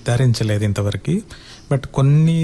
నిర్ధారించలేదు ఇంతవరకు బట్ కొన్ని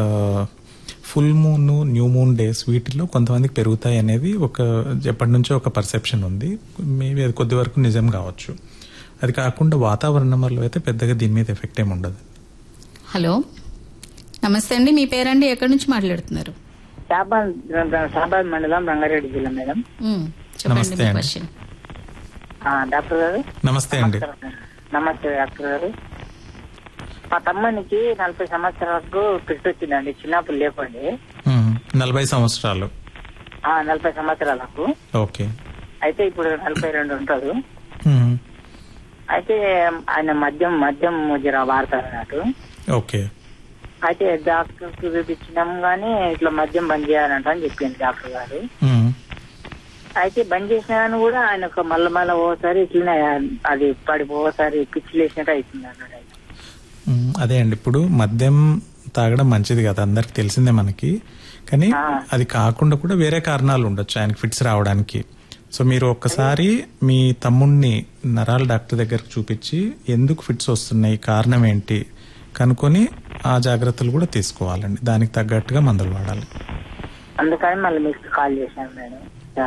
full moon new moon days వీటిలో కొంతమందికి పెరుగుతాయి అనేది ఒక ఎప్పటి నుంచో ఒక పర్సెప్షన్ ఉంది మేబీ అది కొద్ది వరకు నిజం కావచ్చు అది కాకుండా వాతావరణం వల్ల అయితే పెద్దగా దీని మీద ఎఫెక్ట్ ఏమి ఉండదు హలో నమస్తే అండి మీ పేరండి ఎక్కడి నుంచి మాట్లాడుతున్నారు శాబాద్ శాబాద్ మండలం రంగారెడ్డి జిల్లా మేడం ఉమ్, చెప్పండి నమస్తే మీ అండి. క్వశ్చన్ ఆ, డాక్టర్ గారు నమస్తే అండి నమస్తే డాక్టర్ గారు మా తమ్మునికి నలభై సంవత్సరాలకు ఫిట్ వచ్చిందండి చిన్నప్పుడు లేకుండే మ్మ్. నలభై సంవత్సరాలు ఆ నలభై సంవత్సరాలకు ఓకే అయితే ఇప్పుడు నలభై రెండు ఉంటారు మ్మ్. అయితే ఆయన మద్యం మద్యం జర వాడతారు అన్నట్టు ఓకే అయితే డాక్టర్ చూపించినాం గానీ ఇట్లా మద్యం బంద్ చేయాలంట అని చెప్పింది డాక్టర్ గారు మ్మ్. అయితే బంద్ చేసినా కానీ కూడా ఆయన ఒక మళ్ళీ మళ్ళీ ఓసారి ఇట్లనే అది పడి ఓసారి పిచ్చి లేసినట్టు అవుతుంది అన్నాడు ఆయన. మ్మ్. అదే అండి ఇప్పుడు మద్యం తాగడం మంచిది కదా అందరికి తెలిసిందే మనకి కానీ ఆ. అది కాకుండా కూడా వేరే కారణాలు ఉండొచ్చు ఆయనకి ఫిట్స్ రావడానికి సో మీరు ఒక్కసారి మీ తమ్ముణ్ణి నరాల డాక్టర్ దగ్గరకు చూపించి ఎందుకు ఫిట్స్ వస్తున్నాయి కారణం ఏంటి కనుక్కొని ఆ జాగ్రత్తలు కూడా తీసుకోవాలండి దానికి తగ్గట్టుగా మందులు వాడాలి అందుకని మళ్ళీ మీకు కాల్ చేశాను నేను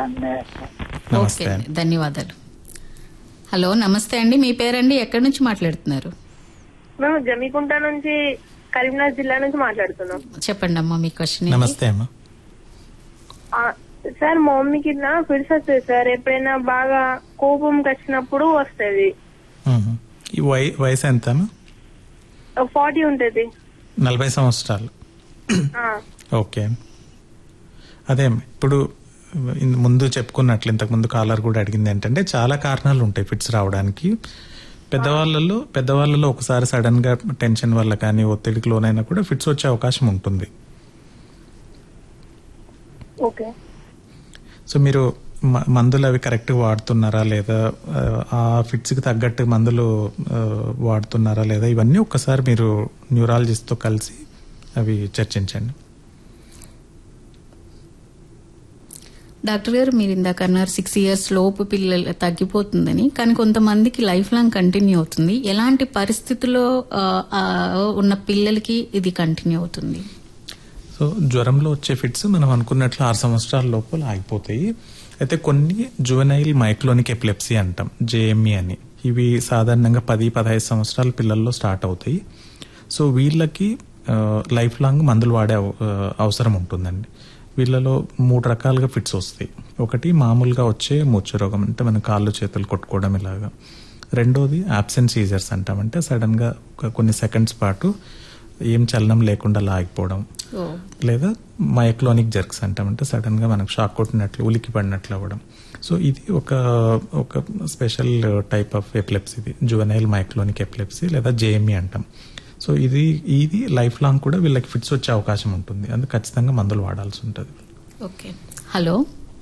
నమస్తే ఓకే అండి ధన్యవాదాలు హలో నమస్తే అండి మీ పేరండి ఎక్కడి నుంచి మాట్లాడుతున్నారు మేము జమికుంట నుంచి కరీంనగర్ జిల్లా నుంచి మాట్లాడుతున్నాం చెప్పండి అమ్మా మీ క్వశ్చన్ ఏంటి? నమస్తే అమ్మా ఆ, సార్ మా మమ్మీకి ఇట్లా ఫిట్స్ వస్తాయి సార్ ఎప్పుడైనా బాగా కోపం వచ్చినప్పుడు వస్తుంది మ్మ్. ఈ వయ వయసు ఎంత అమ్మా? ఫార్టీ ఉంటది నలభై సంవత్సరాలు ఆ, ఓకే అదే ఇప్పుడు ఇన్- ముందు చెప్పుకున్నట్లు ఇంతకు ముందు కాలర్ కూడా అడిగింది ఏంటంటే చాలా కారణాలు ఉంటాయి ఫిట్స్ రావడానికి పెద్దవాళ్ళలో పెద్దవాళ్ళలో ఒకసారి సడన్ గా టెన్షన్ వల్ల కానీ ఒత్తిడికి లోనైనా కూడా ఫిట్స్ వచ్చే అవకాశం ఉంటుంది ఓకే సో మీరు మ- మందులు అవి కరెక్ట్ వాడుతున్నారా లేదా ఆ, ఆ ఫిట్స్ కి తగ్గట్టు మందులు ఆ, వాడుతున్నారా లేదా ఇవన్నీ ఒక్కసారి మీరు న్యూరాలజిస్ట్ తో కలిసి అవి చర్చించండి డాక్టర్ గారు మీరు ఇందాక అన్నారు సిక్స్ ఇయర్స్ లోపు పిల్లలు తగ్గిపోతుందని కానీ కొంతమందికి లైఫ్ లాంగ్ కంటిన్యూ అవుతుంది ఎలాంటి పరిస్థితుల్లో ఆ, ఆ, ఉన్న పిల్లలకి ఇది కంటిన్యూ అవుతుంది సో జ్వరంలో వచ్చే ఫిట్స్ మనం అనుకున్నట్లు ఆరు సంవత్సరాల లోపల ఆగిపోతాయి అయితే కొన్ని జువెనైల్ మైక్లోనిక్ ఎపిలెప్సీ అంటాం జేఎంఈ అని ఇవి సాధారణంగా పది పదహైదు సంవత్సరాల పిల్లల్లో స్టార్ట్ అవుతాయి సో వీళ్ళకి ఆ, లైఫ్ లాంగ్ మందులు వాడే అవ- ఆ, అవసరం ఉంటుందండి వీళ్ళలో మూడు రకాలుగా ఫిట్స్ వస్తాయి ఒకటి మామూలుగా వచ్చే మూర్ఛ రోగం అంటే మన కాళ్ళు చేతులు కొట్టుకోవడం ఇలాగా రెండోది ఆబ్సెంట్ సీజర్స్ అంటాం అంటే సడన్ గా ఒక కొన్ని సెకండ్స్ పాటు ఏం చలనం లేకుండా లాగిపోవడం ఓ లేదా మైక్లోనిక్ జర్క్స్ అంటాం అంటే సడన్ గా మనకు షాక్ కొట్టినట్లు ఉలికి పడినట్లు అవ్వడం సో ఇది ఒక ఒక స్పెషల్ టైప్ ఆఫ్ ఎపిలెప్సీ ఇది జువెనైల్ మైక్లోనిక్ ఎపిలెప్సీ లేదా జేఎంఈ అంటాం సో ఇది ఇది లైఫ్ లాంగ్ కూడా వీళ్ళకి ఫిట్స్ వచ్చే అవకాశం ఉంటుంది అందుకు ఖచ్చితంగా మందులు వాడాల్సి ఉంటుంది ఓకే హలో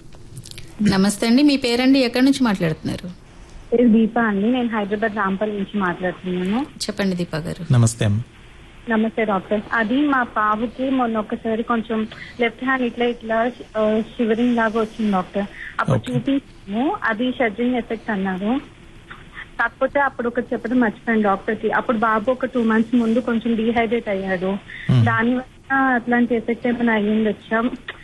నమస్తే అండి మీ పేరండి ఎక్కడి నుంచి మాట్లాడుతున్నారు పేరు దీప అండి నేను హైదరాబాద్ రాంపల్లి నుంచి మాట్లాడుతున్నాను చెప్పండి దీపా గారు నమస్తే అమ్మ నమస్తే డాక్టర్ అది మా బాబుకి మొన్న ఒక్కసారి కొంచెం లెఫ్ట్ హ్యాండ్ ఇట్లా ఇట్లా షివరింగ్ లాగా వచ్చింది డాక్టర్ అప్పుడు Okay. చూపించాము అది షడ్జింగ్ ఎఫెక్ట్ అన్నారు కాకపోతే అప్పుడు ఒకటి చెప్పడం మర్చిపోయాను డాక్టర్ కి అప్పుడు బాబు ఒక టూ మంత్స్ ముందు కొంచెం డీహైడ్రేట్ అయ్యాడు Hmm. దాని వల్ల అట్లాంటి ఎఫెక్ట్ ఏమైనా అయ్యిండొచ్చా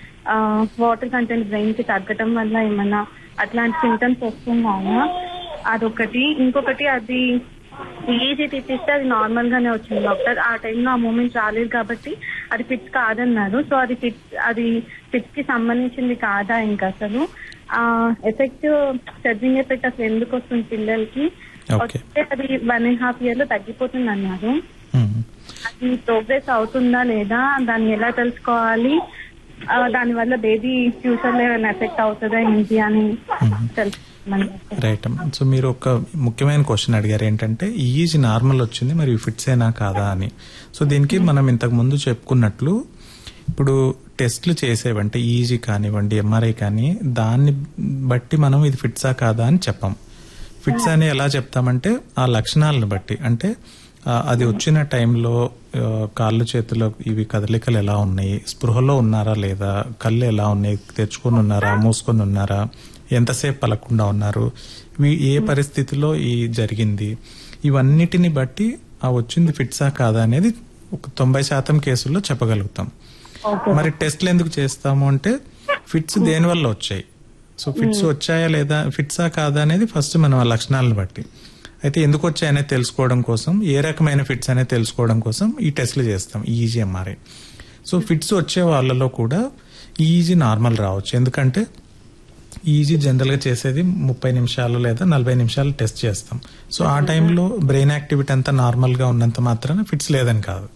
వాటర్ కంటెంట్ బ్రెయిన్ కి తగ్గటం వల్ల ఏమైనా అట్లాంటి సింటమ్స్ వస్తున్నాయా అదొకటి ఇంకొకటి అది ఈజీ తీపిస్తే అది నార్మల్ గానే వచ్చింది డాక్టర్ ఆ టైంలో ఆ మూమెంట్ రాలేదు కాబట్టి అది ఫిట్స్ కాదన్నారు సో అది ఫిట్స్ అది ఫిట్స్ కి సంబంధించింది కాదా ఇంకా అసలు ఆ ఎఫెక్ట్ సర్జింగ్ ఎఫెక్ట్ అసలు ఎందుకు వస్తుంది పిల్లలకి Okay. వస్తే అది వన్ అండ్ హాఫ్ ఇయర్ లో తగ్గిపోతుంది అన్నారు మ్మ్. అది ప్రోగ్రెస్ అవుతుందా లేదా దాన్ని ఎలా తెలుసుకోవాలి ఆ, దాని వల్ల బేబీ ఫ్యూచర్ లో ఏమైనా ఎఫెక్ట్ అవుతుందా ఏంటి అని తెలుసుకోమని రైట్ అమ్మ సో మీరు ఒక ముఖ్యమైన క్వశ్చన్ అడిగారు ఏంటంటే ఈజ్ నార్మల్ వచ్చింది మరి ఫిట్స్ ఏనా కాదా అని సో దీనికి మనం ఇంతకు ముందు చెప్పుకున్నట్లు ఇప్పుడు టెస్ట్లు చేసేవంటే ఈజీ కానివ్వండి ఎంఆర్ఐ కానీ దాన్ని బట్టి మనం ఇది ఫిట్సా కాదా అని చెప్పాం ఫిట్స్ అని ఎలా చెప్తామంటే ఆ లక్షణాలను బట్టి అంటే ఆ, అది వచ్చిన టైంలో ఆ, కాళ్ళు చేతులు ఇవి కదలికలు ఎలా ఉన్నాయి స్పృహలో ఉన్నారా లేదా కళ్ళు ఎలా ఉన్నాయి తెచ్చుకొని ఉన్నారా మూసుకొని ఉన్నారా ఎంతసేపు పలకుండా ఉన్నారు ఇవి ఏ పరిస్థితిలో ఈ జరిగింది ఇవన్నిటిని బట్టి ఆ వచ్చింది ఫిట్సా కాదా అనేది ఒక తొంభై శాతం కేసుల్లో చెప్పగలుగుతాం ఓకే మరి టెస్ట్లు ఎందుకు చేస్తాము అంటే ఫిట్స్ దేని వల్ల వచ్చాయి సో ఫిట్స్ వచ్చాయా లేదా ఫిట్సా కాదా అనేది ఫస్ట్ మనం ఆ లక్షణాలను బట్టి అయితే ఎందుకు వచ్చాయనేది తెలుసుకోవడం కోసం ఏ రకమైన ఫిట్స్ అనేది తెలుసుకోవడం కోసం ఈ టెస్ట్లు చేస్తాం ఈజీఎంఆర్ఐ సో ఫిట్స్ వచ్చే వాళ్ళలో కూడా ఈజీ నార్మల్ రావచ్చు ఎందుకంటే ఈజీ జనరల్ గా చేసేది ముప్పై నిమిషాలు లేదా నలభై నిమిషాలు టెస్ట్ చేస్తాం సో ఆ టైంలో బ్రెయిన్ యాక్టివిటీ అంతా నార్మల్ గా ఉన్నంత మాత్రాన ఫిట్స్ లేదని కాదు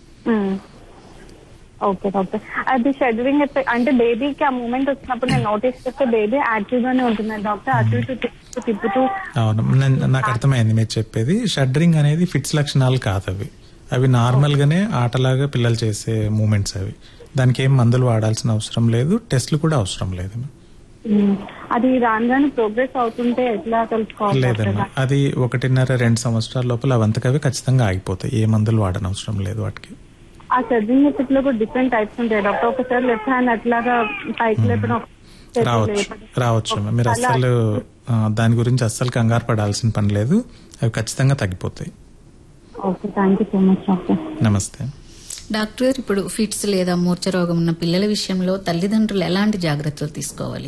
ఓకే డాక్టర్ అది షెడ్యూలింగ్ అంటే బేబీకి ఆ మూమెంట్ వచ్చినప్పుడు నేను నోటీస్ చేస్తే బేబీ యాక్టివ్ గానే ఉంటుంది డాక్టర్ అటు ఇటు తిప్పుతూ తిప్పుతూ అవును నేను- నాకు అర్థమైంది మీరు చెప్పేది షడ్రింగ్ అనేది ఫిట్స్ లక్షణాలు కాదు అవి అవి నార్మల్ గానే ఆటలాగా పిల్లలు చేసే మూమెంట్స్ అవి దానికి ఏం మందులు వాడాల్సిన అవసరం లేదు టెస్ట్లు కూడా అవసరం లేదు ఉమ్, అది రాను రాను ప్రోగ్రెస్ అవుతుంటే ఎట్లా తెలుసుకోవాలి డాక్టర్ లేదమ్మా అది ఒకటిన్నర రెండు సంవత్సరాల లోపల అవంతకవి ఖచ్చితంగా ఆగిపోతాయి ఏ మందులు వాడనవసరం లేదు వాటికి ఆ సర్జింగ్ ఎఫెక్ట్ లో కూడా డిఫరెంట్ టైప్స్ ఉంటాయి డాక్టర్ ఒకసారి లెఫ్ట్ హ్యాండ్ అట్లాగా పైకి లేపడం ఒకసారి రావచ్చు లేపడం. రావచ్చు మీరు అస్సలు ఆ, దాని గురించి అస్సలు కంగారు పడాల్సిన పని లేదు అవి ఖచ్చితంగా తగ్గిపోతాయి okay thank you so much doctor నమస్తే డాక్టర్ గారు ఇప్పుడు ఫిట్స్ లేదా మూర్ఛ రోగం ఉన్న పిల్లల విషయంలో తల్లిదండ్రులు ఎలాంటి జాగ్రత్తలు తీసుకోవాలి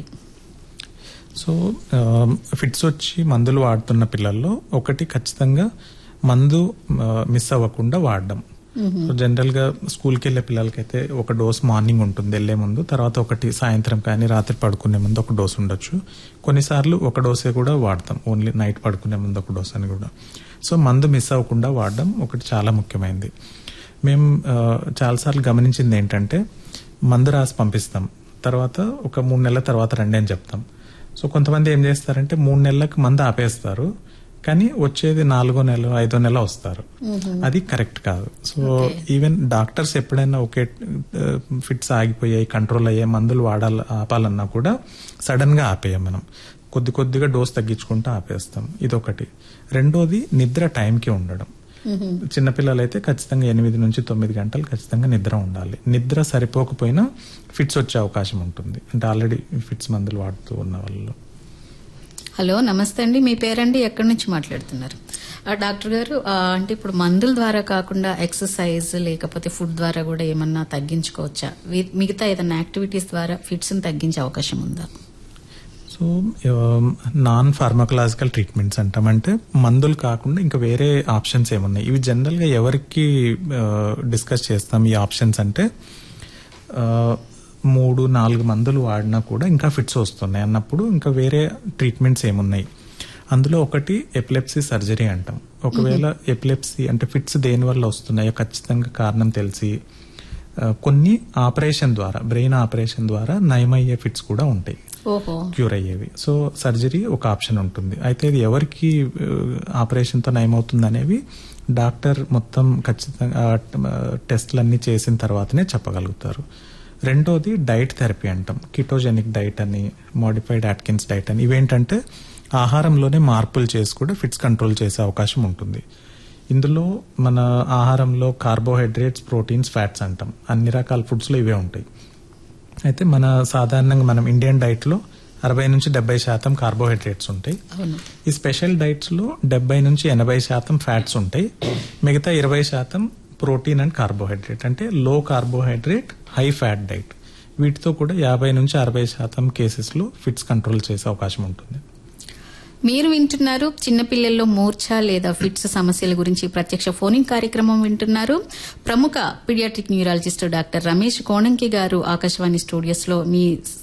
సో ఆ, ఫిట్స్ వచ్చి మందులు వాడుతున్న పిల్లల్లో ఒకటి ఖచ్చితంగా మందు ఆ, మిస్ అవ్వకుండా వాడడం సో జనరల్ గా స్కూల్కి వెళ్ళే పిల్లలకైతే ఒక డోస్ మార్నింగ్ ఉంటుంది వెళ్లే ముందు తర్వాత ఒకటి సాయంత్రం కానీ రాత్రి పడుకునే ముందు ఒక డోస్ ఉండొచ్చు కొన్నిసార్లు ఒక డోసే కూడా వాడతాం ఓన్లీ నైట్ పడుకునే ముందు ఒక డోస్ అని కూడా సో మందు మిస్ అవ్వకుండా వాడడం ఒకటి చాలా ముఖ్యమైనది మేము ఆ, చాలాసార్లు గమనించింది ఏంటంటే మందు రాసి పంపిస్తాం తర్వాత ఒక మూడు నెలల తర్వాత రండి అని చెప్తాం సో కొంతమంది ఏం చేస్తారంటే మూడు నెలలకు మందు ఆపేస్తారు కానీ వచ్చేది నాలుగో నెల ఐదో నెల వస్తారు అది కరెక్ట్ కాదు సో ఈవెన్ డాక్టర్స్ ఎప్పుడైనా ఒకే ఫిట్స్ ఆగిపోయాయి కంట్రోల్ అయ్యాయి మందులు వాడాలి ఆపాలన్నా కూడా సడన్ గా ఆపేయం మనం కొద్ది కొద్దిగా డోస్ తగ్గించుకుంటూ ఆపేస్తాం ఇదొకటి రెండోది నిద్ర టైంకి ఉండడం చిన్నపిల్లలైతే ఖచ్చితంగా ఎనిమిది నుంచి తొమ్మిది గంటలు ఖచ్చితంగా నిద్ర ఉండాలి నిద్ర సరిపోకపోయినా ఫిట్స్ వచ్చే అవకాశం ఉంటుంది అంటే ఆల్రెడీ ఫిట్స్ మందులు వాడుతూ ఉన్న వాళ్ళు హలో నమస్తే అండి మీ పేరండి ఎక్కడి నుంచి మాట్లాడుతున్నారు ఆ, డాక్టర్ గారు ఆ, అంటే ఇప్పుడు మందుల ద్వారా కాకుండా ఎక్సర్సైజ్ లేకపోతే ఫుడ్ ద్వారా కూడా ఏమన్నా తగ్గించుకోవచ్చా వి- మిగతా ఏదైనా యాక్టివిటీస్ ద్వారా ఫిట్స్ తగ్గించే అవకాశం ఉందా సో నాన్ ఫార్మకలాజికల్ ట్రీట్మెంట్స్ అంటాం అంటే మందులు కాకుండా ఇంకా వేరే ఆప్షన్స్ ఏమున్నాయి ఇవి జనరల్ గా ఎవరికి డిస్కస్ చేస్తాం ఈ ఆప్షన్స్ అంటే ఆ, మూడు నాలుగు మందులు వాడినా కూడా ఇంకా ఫిట్స్ వస్తున్నాయి అన్నప్పుడు ఇంకా వేరే ట్రీట్మెంట్స్ ఏమున్నాయి అందులో ఒకటి ఎపిలెప్సీ సర్జరీ అంటాం ఒకవేళ ఎపిలెప్సీ అంటే ఫిట్స్ దేని వల్ల వస్తున్నాయో ఖచ్చితంగా కారణం తెలిసి ఆ, కొన్ని ఆపరేషన్ ద్వారా బ్రెయిన్ ఆపరేషన్ ద్వారా నయమయ్యే ఫిట్స్ కూడా ఉంటాయి ఓహో క్యూర్ అయ్యేవి సో సర్జరీ ఒక ఆప్షన్ ఉంటుంది అయితే ఇది ఎవరికి ఆపరేషన్ తో నయమవుతుంది అనేవి డాక్టర్ మొత్తం ఖచ్చితంగా టెస్ట్లన్నీ చేసిన తర్వాతనే చెప్పగలుగుతారు రెండోది డైట్ థెరపీ అంటాం కిటోజెనిక్ డైట్ అని మోడిఫైడ్ అట్కిన్స్ డైట్ అని ఇవేంటంటే ఆహారంలోనే మార్పులు చేసి కూడా ఫిట్స్ కంట్రోల్ చేసే అవకాశం ఉంటుంది ఇందులో మన ఆహారంలో కార్బోహైడ్రేట్స్ ప్రోటీన్స్ ఫ్యాట్స్ అంటాం అన్ని రకాల ఫుడ్స్ లో ఇవే ఉంటాయి అయితే మన సాధారణంగా మనం ఇండియన్ డైట్ లో అరవై నుంచి డెబ్బై శాతం కార్బోహైడ్రేట్స్ ఉంటాయి అవును ఈ స్పెషల్ డైట్స్ లో డెబ్బై నుంచి ఎనభై శాతం ఫ్యాట్స్ ఉంటాయి మిగతా ఇరవై శాతం ప్రోటీన్ అండ్ కార్బోహైడ్రేట్ అంటే లో కార్బోహైడ్రేట్ హై ఫ్యాట్ డైట్ వీటితో కూడా యాభై నుంచి అరవై శాతం కేసెస్ లో ఫిట్స్ కంట్రోల్ చేసే అవకాశం ఉంటుంది మీరు వింటున్నారు చిన్నపిల్లల్లో మూర్ఛ లేదా ఫిట్స్ సమస్యల గురించి ప్రత్యక్ష ఫోనింగ్ కార్యక్రమం వింటున్నారు ప్రముఖ paediatric neurologist doctor Ramesh Konanki garu Akashvani studios లో మీ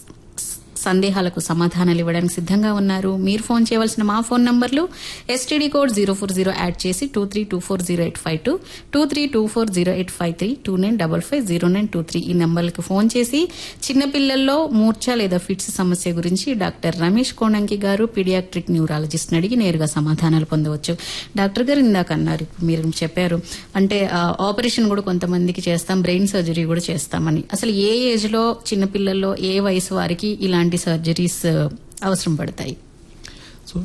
స- సందేహాలకు సమాధానాలు ఇవ్వడానికి సిద్ధంగా ఉన్నారు మీరు ఫోన్ చేయవలసిన మా ఫోన్ నంబర్లు STD code zero four zero add చేసి two three two four zero eight five two two three two four zero eight five three two nine double five zero nine two three ఈ నంబర్లకు phone చేసి చిన్నపిల్లల్లో మూర్ఛ లేదా fits సమస్య గురించి doctor Ramesh Konanki గారు పీడియాట్రిక్ న్యూరాలజిస్ట్ అడిగి నేరుగా సమాధానాలు పొందవచ్చు డాక్టర్ గారు ఇందాక అన్నారు ఇప్పుడు మీరు చెప్పారు అంటే ఆ, ఆపరేషన్ కూడా కొంతమందికి చేస్తాం బ్రెయిన్ సర్జరీ కూడా చేస్తామని అసలు ఏ ఏజ్ లో చిన్నపిల్లల్లో ఏ వయసు వారికి ఇలాంటి సర్జరీస్ ఆ, అవసరం పడతాయి సో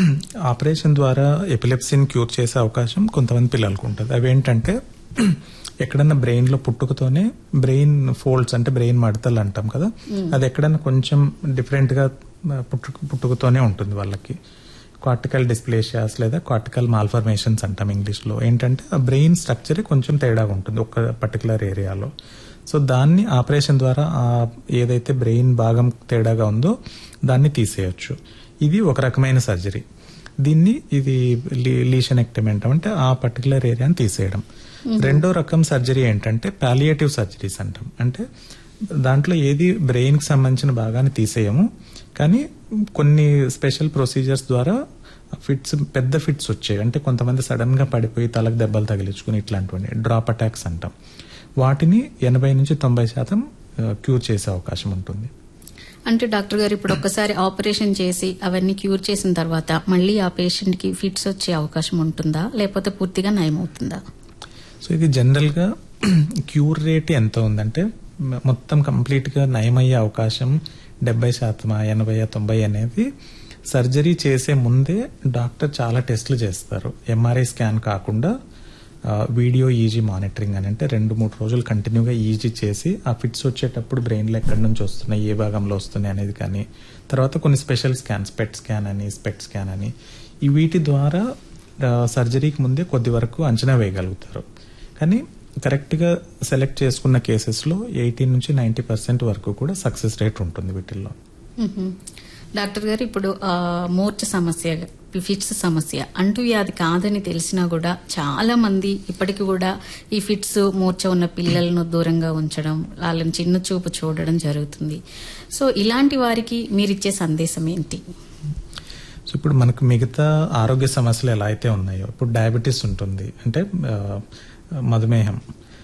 ఆపరేషన్ ద్వారా ఎపిలెప్సీని క్యూర్ చేసే అవకాశం కొంతమంది పిల్లలకు ఉంటుంది అవి ఏంటంటే ఎక్కడన్నా బ్రెయిన్ లో పుట్టుకతోనే బ్రెయిన్ ఫోల్డ్స్ అంటే బ్రెయిన్ మడతలు అంటాం కదా అది ఎక్కడన్నా కొంచెం డిఫరెంట్ గా పుట్టుక పుట్టుకతోనే ఉంటుంది వాళ్ళకి కార్టికల్ డిస్ప్లేషియాస్ లేదా కార్టికల్ మాల్ఫర్మేషన్స్ అంటాం ఇంగ్లీష్లో ఏంటంటే ఆ బ్రెయిన్ స్ట్రక్చర్ కొంచెం తేడాగా ఉంటుంది ఒక పర్టికులర్ ఏరియాలో సో దాన్ని ఆపరేషన్ ద్వారా ఆ ఏదైతే బ్రెయిన్ భాగం తేడాగా ఉందో దాన్ని తీసేయొచ్చు ఇది ఒక రకమైన సర్జరీ దీన్ని ఇది లీషనెక్టమీ అంటాం అంటే ఆ పర్టికులర్ ఏరియాని తీసేయడం రెండో రకం సర్జరీ ఏంటంటే పాలియేటివ్ సర్జరీస్ అంటాం అంటే దాంట్లో ఏది బ్రెయిన్ కి సంబంధించిన భాగాన్ని తీసేయము కానీ కొన్ని స్పెషల్ ప్రొసీజర్స్ ద్వారా ఫిట్స్ పెద్ద ఫిట్స్ వచ్చాయి అంటే కొంతమంది సడన్ గా పడిపోయి తలకు దెబ్బలు తగిలించుకుని ఇట్లాంటివన్నీ డ్రాప్ అటాక్స్ అంటాం వాటిని ఎనభై నుంచి తొంభై శాతం క్యూర్ చేసే అవకాశం ఉంటుంది అంటే డాక్టర్ గారు ఇప్పుడు ఒక్కసారి ఆపరేషన్ చేసి అవన్నీ క్యూర్ చేసిన తర్వాత మళ్ళీ ఆ పేషెంట్ కి ఫిట్స్ వచ్చే అవకాశం ఉంటుందా లేకపోతే పూర్తిగా నయమవుతుందా సో ఇది జనరల్ గా క్యూర్ రేట్ ఎంత ఉందంటే మ- మొత్తం కంప్లీట్ గా నయమయ్యే అవకాశం డెబ్బై శాతమా ఎనభై తొంభై అనేది సర్జరీ చేసే ముందే డాక్టర్ చాలా టెస్టులు చేస్తారు ఎంఆర్ఐ స్కాన్ కాకుండా ఆ, వీడియో ఈజీ మానిటరింగ్ అని అంటే రెండు మూడు రోజులు కంటిన్యూగా ఈజీ చేసి ఆ ఫిట్స్ వచ్చేటప్పుడు బ్రెయిన్లో ఎక్కడి నుంచి వస్తున్నాయి ఏ భాగంలో వస్తున్నాయి అనేది కానీ తర్వాత కొన్ని స్పెషల్ స్కాన్స్ పెట్ స్కాన్ అని స్పెట్ స్కాన్ అని ఈ వీటి ద్వారా ఆ, సర్జరీకి ముందే కొద్ది వరకు అంచనా వేయగలుగుతారు కానీ కరెక్ట్గా సెలెక్ట్ చేసుకున్న కేసెస్లో ఎయిటీన్ నుంచి నైంటీ పర్సెంట్ వరకు కూడా సక్సెస్ రేట్ ఉంటుంది వీటిల్లో మ్మ్. డాక్టర్ గారు ఇప్పుడు ఆ, మూర్ఛ సమస్య ఫిట్స్ సమస్య అంటువ్యాధి కాదని తెలిసినా కూడా చాలా మంది ఇప్పటికి కూడా ఈ ఫిట్స్ మూర్ఛ ఉన్న పిల్లలను దూరంగా ఉంచడం వాళ్ళని చిన్న చూపు చూడడం జరుగుతుంది సో ఇలాంటి వారికి మీరిచ్చే సందేశం ఏంటి సో ఇప్పుడు మనకు మిగతా ఆరోగ్య సమస్యలు ఎలా అయితే ఉన్నాయో ఇప్పుడు డయాబెటీస్ ఉంటుంది అంటే ఆ, మధుమేహం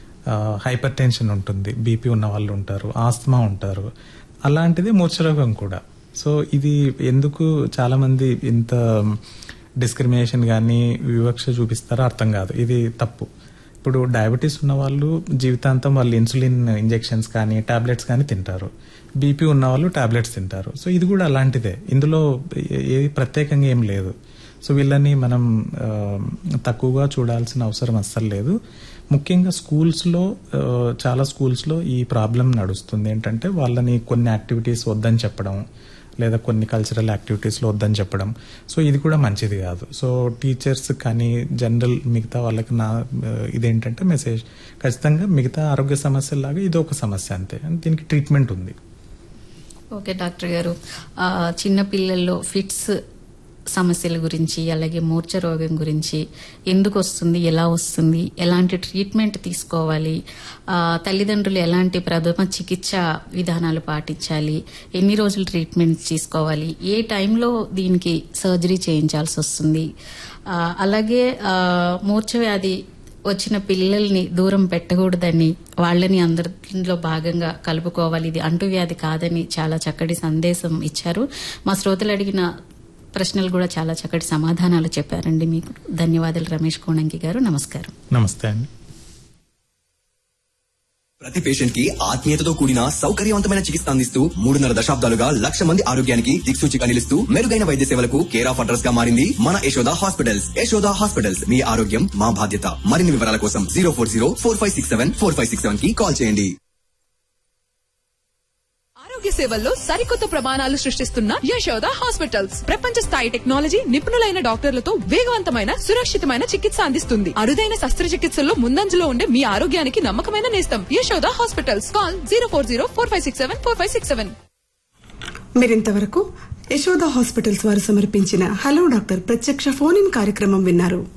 హైపర్ టెన్షన్ ఉంటుంది బీపీ ఉన్న వాళ్ళు ఉంటారు ఆస్తమా ఉంటారు అలాంటిది మూర్ఛరోగం కూడా సో ఇది ఎందుకు చాలా మంది ఇంత డిస్క్రిమినేషన్ కానీ వివక్ష చూపిస్తారో అర్థం కాదు ఇది తప్పు ఇప్పుడు డయాబెటీస్ ఉన్న వాళ్ళు జీవితాంతం వాళ్ళు ఇన్సులిన్ ఇంజెక్షన్స్ కానీ టాబ్లెట్స్ కానీ తింటారు బీపీ ఉన్న వాళ్ళు టాబ్లెట్స్ తింటారు సో ఇది కూడా అలాంటిదే ఇందులో ఏ- ఏది ప్రత్యేకంగా ఏం లేదు సో వీళ్ళని మనం ఆ, తక్కువగా చూడాల్సిన అవసరం అస్సలు లేదు ముఖ్యంగా స్కూల్స్లో ఆ, చాలా స్కూల్స్లో ఈ ప్రాబ్లం నడుస్తుంది ఏంటంటే వాళ్ళని కొన్ని యాక్టివిటీస్ వద్దని చెప్పడం లేదా కొన్ని కల్చరల్ యాక్టివిటీస్లో వద్దని చెప్పడం సో ఇది కూడా మంచిది కాదు సో టీచర్స్ కానీ జనరల్ మిగతా వాళ్ళకి నా ఆ, ఇదేంటంటే మెసేజ్ ఖచ్చితంగా మిగతా ఆరోగ్య సమస్యలాగా ఇది ఒక సమస్య అంతే దీనికి ట్రీట్మెంట్ ఉంది ఓకే డాక్టర్ గారు ఆ, చిన్న పిల్లల్లో ఫిట్స్ సమస్యల గురించి అలాగే మూర్ఛ రోగం గురించి ఎందుకు వస్తుంది ఎలా వస్తుంది ఎలాంటి ట్రీట్మెంట్ తీసుకోవాలి ఆ, తల్లిదండ్రులు ఎలాంటి ప్రథమ చికిత్స విధానాలు పాటించాలి ఎన్ని రోజులు ట్రీట్మెంట్ తీసుకోవాలి ఏ టైంలో దీనికి సర్జరీ చేయించాల్సి వస్తుంది ఆ, అలాగే ఆ, మూర్ఛ వ్యాధి వచ్చిన పిల్లల్ని దూరం పెట్టకూడదని వాళ్ళని అందరిలో భాగంగా కలుపుకోవాలి ఇది అంటువ్యాధి కాదని చాలా చక్కటి సందేశం ఇచ్చారు మా శ్రోతలు అడిగిన ప్రశ్నలు కూడా చాలా చక్కటి సమాధానాలు చెప్పారండి మీకు ధన్యవాదాలు రమేష్ కోణంకి గారు నమస్కారం నమస్తే అండి ప్రతి పేషెంట్ కి ఆత్మీయతతో కూడిన సౌకర్యవంతమైన చికిత్స అందిస్తూ మూడున్నర దశాబ్దాలుగా లక్ష మంది ఆరోగ్యానికి దిక్సూచిగా నిలుస్తూ మెరుగైన వైద్య సేవలకు కేర్ ఆఫ్ అడ్రస్ గా మారింది మన యశోద హాస్పిటల్స్ యశోద హాస్పిటల్స్ మీ ఆరోగ్యం మా బాధ్యత మరిన్ని వివరాల కోసం zero four zero four five six seven four five six seven కి కాల్ చేయండి ఆరోగ్య సేవల్లో సరికొత్త ప్రమాణాలు సృష్టిస్తున్న యశోద హాస్పిటల్స్ ప్రపంచ స్థాయి టెక్నాలజీ నిపుణులైన డాక్టర్లతో వేగవంతమైన సురక్షితమైన చికిత్స అందిస్తుంది అరుదైన శస్త్రచికిత్సల్లో ముందంజలో ఉండే మీ ఆరోగ్యానికి నమ్మకమైన నేస్తం Yashoda hospitals call zero four zero four five six seven four five six seven మీరింతవరకు యశోద హాస్పిటల్స్ వారు సమర్పించిన హలో డాక్టర్ ప్రత్యక్ష ఫోన్ ఇన్ కార్యక్రమం విన్నారు